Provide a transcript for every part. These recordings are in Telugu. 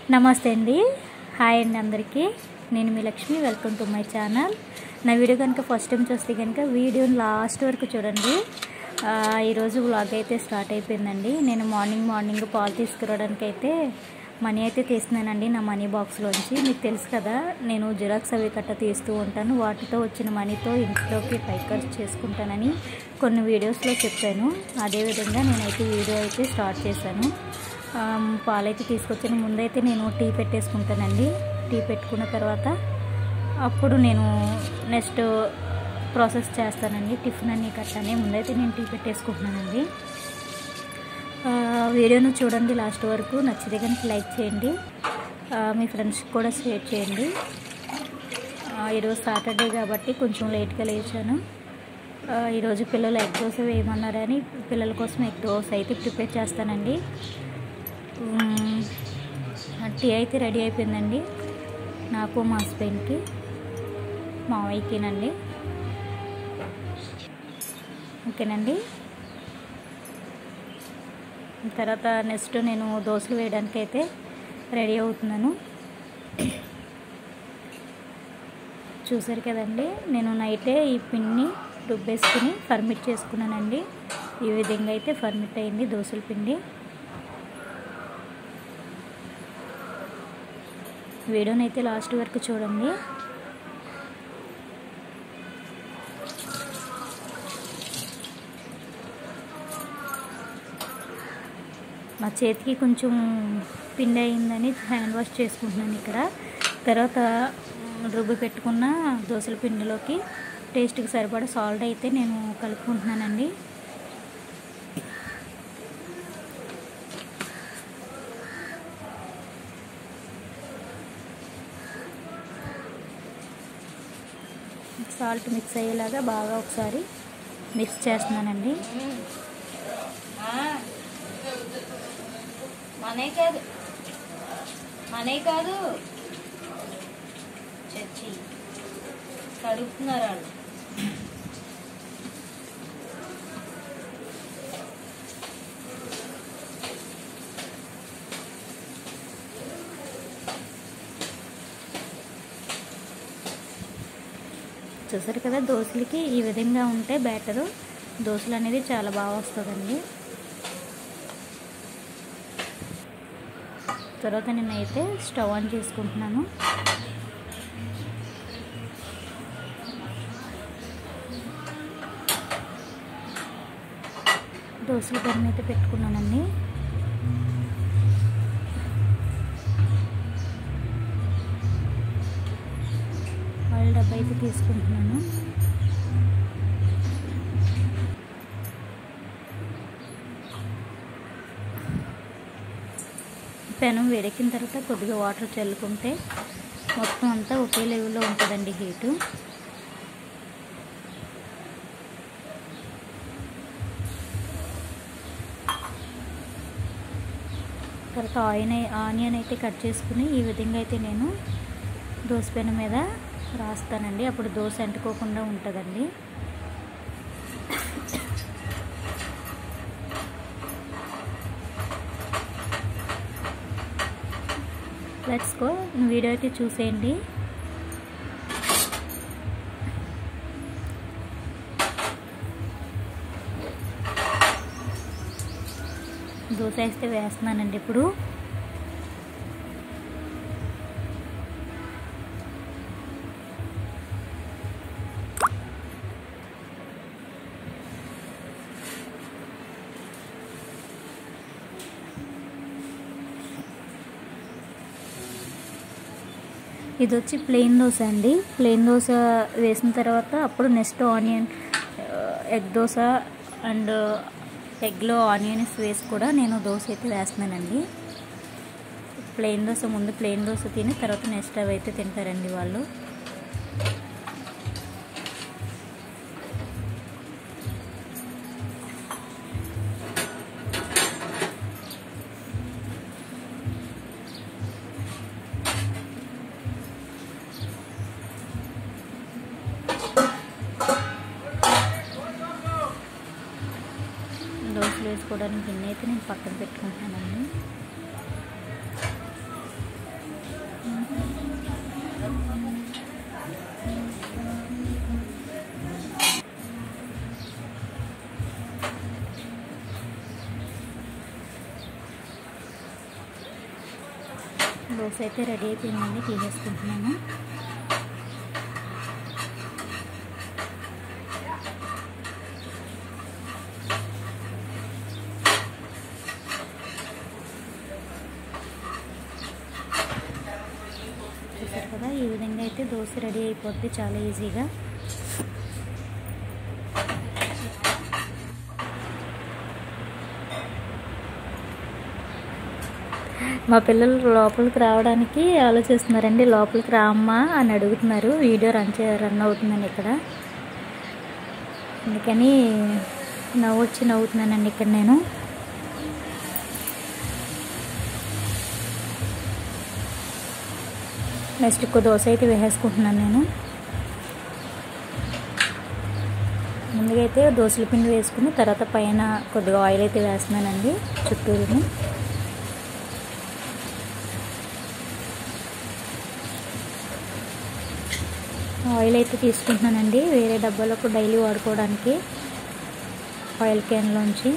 నమస్తే అండి హాయ్ అండి అందరికీ నేను మీ Lakshmi welcome to my channel నా వీడియో కనుక ఫస్ట్ టైం చూస్తే కనుక వీడియోని లాస్ట్ వరకు చూడండి ఆ, ఈరోజు వ్లాగ్ అయితే స్టార్ట్ అయిపోయిందండి నేను మార్నింగ్ మార్నింగ్ పాలు తీసుకురావడానికి అయితే మనీ అయితే తీస్తున్నానండి నా మనీ బాక్స్లోంచి మీకు తెలుసు కదా నేను జిరాక్స్ అవి కట్ట తీస్తూ ఉంటాను వాటితో వచ్చిన మనీతో ఇంట్లోకి పై ఖర్చు చేసుకుంటానని కొన్ని వీడియోస్లో చెప్పాను అదేవిధంగా నేనైతే వీడియో అయితే స్టార్ట్ చేశాను ఆమ్, పాలైతే తీసుకొచ్చిన ముందైతే నేను టీ పెట్టేసుకుంటానండి టీ పెట్టుకున్న తర్వాత అప్పుడు నేను నెక్స్ట్ ప్రాసెస్ చేస్తానండి టిఫిన్ అన్ని కట్టని ముందైతే నేను టీ పెట్టేసుకుంటున్నానండి ఆ, వీడియోను చూడండి లాస్ట్ వరకు నచ్చితే కనుక లైక్ చేయండి ఆ, మీ ఫ్రెండ్స్కి కూడా షేర్ చేయండి ఆ, ఈరోజు సాటర్డే కాబట్టి కొంచెం లేట్గా లేచాను ఆ, ఈరోజు పిల్లలు ఎగ్ దోశ వేయమన్నారని పిల్లల కోసం ఎగ్ దోశ అయితే ప్రిపేర్ చేస్తానండి మ్మ్. టీ అయితే రెడీ అయిపోయిందండి నాకు మా హస్బెండ్కి మావయ్యకినండి ఓకేనండి తర్వాత నెక్స్ట్ నేను దోశలు వేయడానికి అయితే రెడీ అవుతున్నాను చూసారు కదండి నేను నైటే ఈ పిండిని రుబ్బేసుకుని ఫర్మిట్ చేసుకున్నానండి ఈ విధంగా అయితే ఫర్మిట్ అయింది దోశల పిండి వీడియోని అయితే లాస్ట్ వరకు చూడండి మా చేతికి కొంచెం పిండి అయిందని హ్యాండ్ వాష్ చేసుకుంటున్నాను ఇక్కడ తర్వాత మ్, రుబ్బి పెట్టుకున్న దోశల పిండిలోకి టేస్ట్కి సరిపడా సాల్ట్ అయితే నేను కలుపుకుంటున్నానండి సాల్ట్ మిక్స్ అయ్యేలాగా బాగా ఒకసారి మిక్స్ చేస్తున్నానండి మనే కాదు మనే కాదు చచ్చి కడుగుతున్నారు వాళ్ళు చూసారు కదా దోశలకి ఈ విధంగా ఉంటే బ్యాటరు దోశలు అనేది చాలా బాగా వస్తుందండి తర్వాత నేనైతే స్టవ్ ఆన్ చేసుకుంటున్నాను దోశల పెనం అయితే పెట్టుకున్నానండి ఆయిల్ డబ్బా అయితే తీసుకుంటున్నాను పెనం వేడెక్కిన తర్వాత కొద్దిగా వాటర్ చల్లుకుంటే మొత్తం అంతా ఒకే లెవెల్లో ఉంటుందండి హీటు తర్వాత ఆయిన్ ఆనియన్ అయితే కట్ చేసుకుని ఈ విధంగా అయితే నేను దోశ పెనం మీద రాస్తానండి అప్పుడు దోశ అంటుకోకుండా ఉంటుందండి లెట్స్ గో వీడియో అయితే చూసేయండి దోశ వేస్తే వేస్తున్నానండి ఇప్పుడు ఇది వచ్చి ప్లెయిన్ దోశ అండి ప్లెయిన్ దోశ వేసిన తర్వాత అప్పుడు next onion egg dosa and ఎగ్లో ఆనియన్స్ వేసి కూడా నేను దోశ అయితే వేస్తున్నానండి ప్లెయిన్ దోశ ముందు ప్లెయిన్ దోశ తిని తర్వాత నెక్స్ట్ అవి అయితే తింటారండి వాళ్ళు దోశలు వేసుకోవడానికి గిన్నె అయితే నేను పక్కన పెట్టుకుంటున్నానండి దోశ అయితే రెడీ అయిపోయిందండి తీసేసుకుంటున్నాను చూసారు కదా ఈ విధంగా అయితే దోశ రెడీ అయిపోద్ది చాలా ఈజీగా మా పిల్లలు లోపలికి రావడానికి ఆలోచిస్తున్నారండి లోపలికి రామ్మా అని అడుగుతున్నారు వీడియో రన్ చే రన్ అవుతుందని ఇక్కడ అందుకని నవ్వు వచ్చి నవ్వుతున్నానండి ఇక్కడ నేను నెక్స్ట్ ఇంకో దోశ అయితే వేసేసుకుంటున్నాను నేను ముందుగా అయితే దోశల పిండి వేసుకుని తర్వాత పైన కొద్దిగా ఆయిల్ అయితే వేస్తున్నానండి చుట్టూరుని ఆయిల్ అయితే తీసుకుంటున్నానండి వేరే డబ్బాలకు డైలీ వాడుకోవడానికి ఆయిల్ క్యాన్లోంచి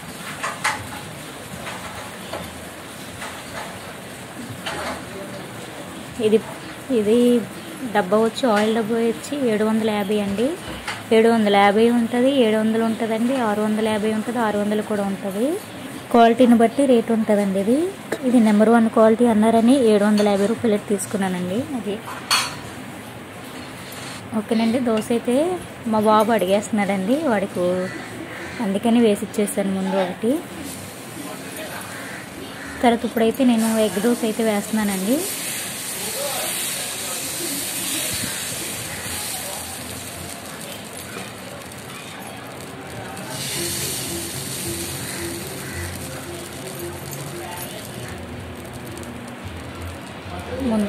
ఇది ఇది డబ్బా వచ్చి ఆయిల్ డబ్బా వచ్చి ఏడు వందల యాభై అండి ఏడు వందల యాభై ఉంటుంది ఏడు వందలు ఉంటుందండి ఆరు వందల యాభై ఉంటుంది ఆరు వందలు కూడా ఉంటుంది క్వాలిటీని బట్టి రేట్ ఉంటుందండి ఇది ఇది నెంబర్ వన్ క్వాలిటీ అన్నారని ఏడు వందల యాభై రూపాయలు తీసుకున్నానండి అది ఓకేనండి దోశ అయితే మా బాబు అడిగేస్తున్నాడండి వాడికి అందుకని వేసి ఇచ్చేసాను ముందు ఒకటి తర్వాత ఇప్పుడైతే నేను ఎగ్ దోశ అయితే వేస్తున్నానండి ముందు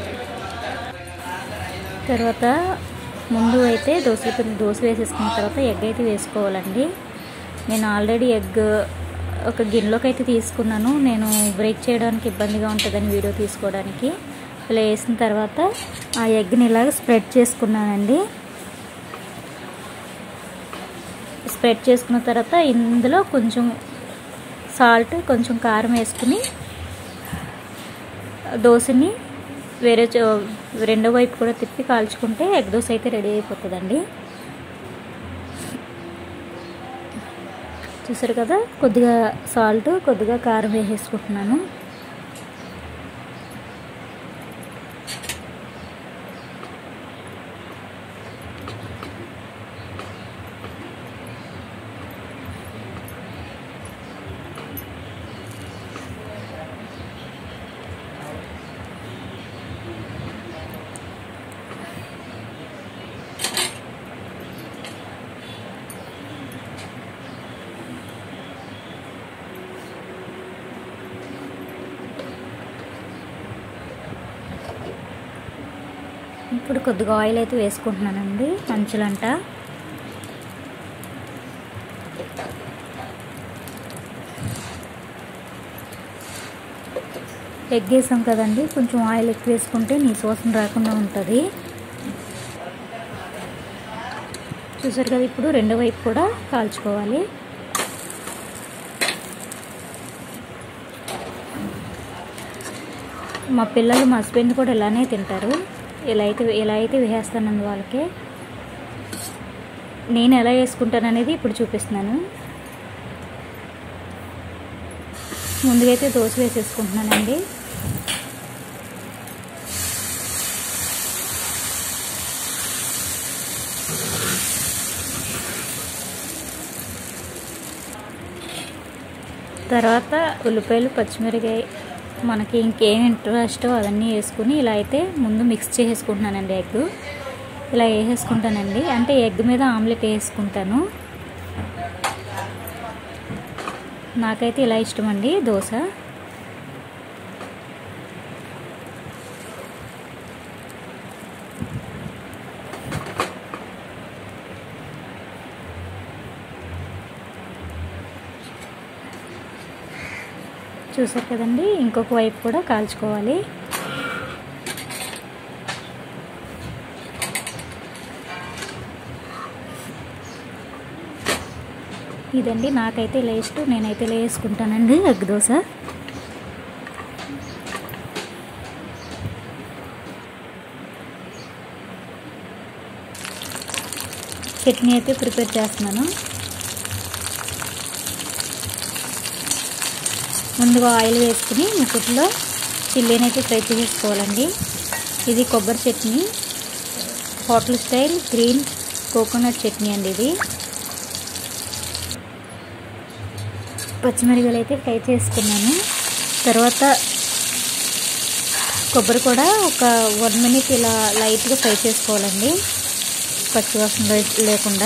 తర్వాత ముందు అయితే దోశ పిండి దోశ వేసేసుకున్న తర్వాత ఎగ్ అయితే వేసుకోవాలండి నేను ఆల్రెడీ ఎగ్ ఒక గిన్నెలోకి అయితే తీసుకున్నాను నేను బ్రేక్ చేయడానికి ఇబ్బందిగా ఉంటుందని వీడియో తీసుకోవడానికి ఇలా వేసిన తర్వాత ఆ ఎగ్ని ఇలాగ స్ప్రెడ్ చేసుకున్నానండి స్ప్రెడ్ చేసుకున్న తర్వాత ఇందులో కొంచెం సాల్ట్ కొంచెం కారం వేసుకుని దోశని వేరే రెండో వైపు కూడా తిప్పి కాల్చుకుంటే ఎగ్ దోశ అయితే రెడీ అయిపోతుందండి చూసారు కదా కొద్దిగా సాల్ట్ కొద్దిగా కారం వేసేసుకుంటున్నాను ఇప్పుడు కొద్దిగా ఆయిల్ అయితే వేసుకుంటున్నానండి మంచులంట ఎగ్ వేసాం కదండి కొంచెం ఆయిల్ ఎక్కువ వేసుకుంటే నీ వాసన రాకుండా ఉంటుంది చూసారు కదా ఇప్పుడు రెండో వైపు కూడా కాల్చుకోవాలి మా పిల్లలు మా హస్బెండ్ కూడా ఇలానే తింటారు ఇలా అయితే ఎలా అయితే వేసేస్తానండి వాళ్ళకి నేను ఎలా వేసుకుంటాను అనేది ఇప్పుడు చూపిస్తున్నాను ముందుగా అయితే దోశ వేసేసుకుంటున్నానండి తర్వాత ఉల్లిపాయలు పచ్చిమిరకాయ మనకి ఇంకేం ఇంట్రెస్టో అవన్నీ వేసుకుని ఇలా అయితే ముందు మిక్స్ చేసేసుకుంటున్నానండి ఎగ్ ఇలా వేసేసుకుంటానండి అంటే ఎగ్ మీద ఆమ్లెట్ వేసుకుంటాను నాకైతే ఇలా ఇష్టం అండి దోశ చూసారు కదండి ఇంకొక వైపు కూడా కాల్చుకోవాలి ఇదండి నాకైతే ఇలా ఇష్టం నేనైతే ఇలా వేసుకుంటానండి ఎగ్ దోశ చట్నీ అయితే ప్రిపేర్ చేస్తున్నాను ముందుగా ఆయిల్ వేసుకుని ముక్కుట్లో చిల్లీని అయితే ఫ్రై చేసుకోవాలండి ఇది కొబ్బరి chutney hotel style green coconut chutney అండి ఇది పచ్చిమిరపకాయలు అయితే ఫ్రై చేసుకున్నాను తర్వాత కొబ్బరి కూడా ఒక వన్ మినిట్ ఇలా లైట్గా ఫ్రై చేసుకోవాలండి పచ్చివాసన లే- లేకుండా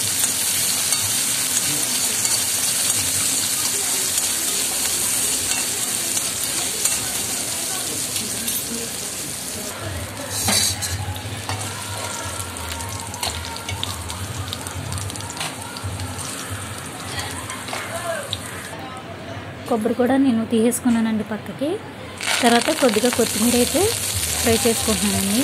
కొబ్బరి కూడా నేను తీసేసుకున్నానండి పక్కకి తర్వాత కొద్దిగా కొత్తిమీర అయితే ఫ్రై చేసుకుంటున్నానండి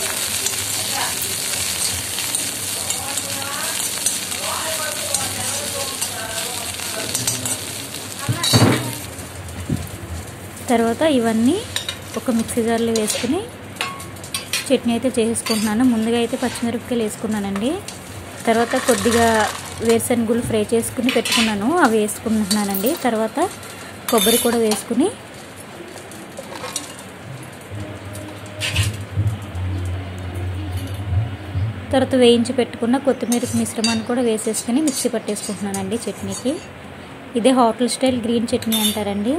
తర్వాత ఇవన్నీ ఒక మిక్సీ జార్లో వేసుకుని చట్నీ అయితే చేసుకుంటున్నాను ముందుగా అయితే పచ్చిమిరపకాయలు వేసుకున్నానండి తర్వాత కొద్దిగా వేరుశనగులు ఫ్రై చేసుకుని పెట్టుకున్నాను అవి వేసుకుంటున్నానండి తర్వాత కొబ్బరి కూడా వేసుకుని తర్వాత వేయించి పెట్టుకున్న కొత్తిమీర మిశ్రమాన్ని కూడా వేసేసుకుని మిక్సీ పట్టేసుకుంటున్నానండి చట్నీకి ఇదే హోటల్ స్టైల్ గ్రీన్ చట్నీ అంటారండి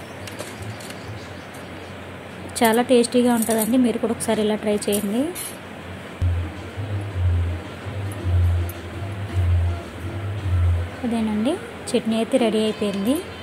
చాలా టేస్టీగా ఉంటుందండి మీరు కూడా ఒకసారి ఇలా ట్రై చేయండి అదేనండి చట్నీ అయితే రెడీ అయిపోయింది